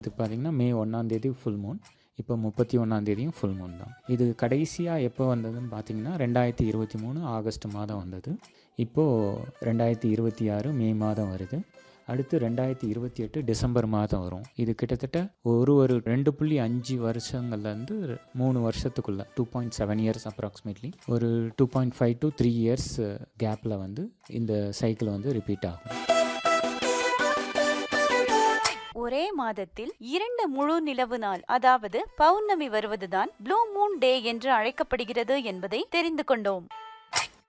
இது பார்த்தீங்கன்னா மே ஒன்றாந்தேதி ஃபுல் மூன் இப்போ முப்பத்தி ஒன்றாந்தேதியும் ஃபுல் மூன் தான் இது கடைசியாக எப்போ வந்ததுன்னு பார்த்தீங்கன்னா ரெண்டாயிரத்தி இருபத்தி மூணு ஆகஸ்ட் மாதம் வந்தது இப்போது ரெண்டாயிரத்தி இருபத்தி ஆறு மே மாதம் வருது அடுத்து ரெண்டாயிரத்தி இருபத்தி எட்டு டிசம்பர் மாதம் வரும் இது கிட்டத்தட்ட ஒரு ஒரு ரெண்டு புள்ளி அஞ்சு வருஷங்கள்லேருந்து மூணு வருஷத்துக்குள்ள two point seven years approximately ஒரு two point five to three years கேப்பில் வந்து இந்த சைக்கிள் வந்து ரிப்பீட் ஆகும் ஒரே மாதத்தில் இரண்டு முழு நிலவு நாள் அதாவது பௌர்ணமி வருவதுதான் ப்ளூ மூன் டே என்று அழைக்கப்படுகிறது என்பதை தெரிந்து கொண்டோம்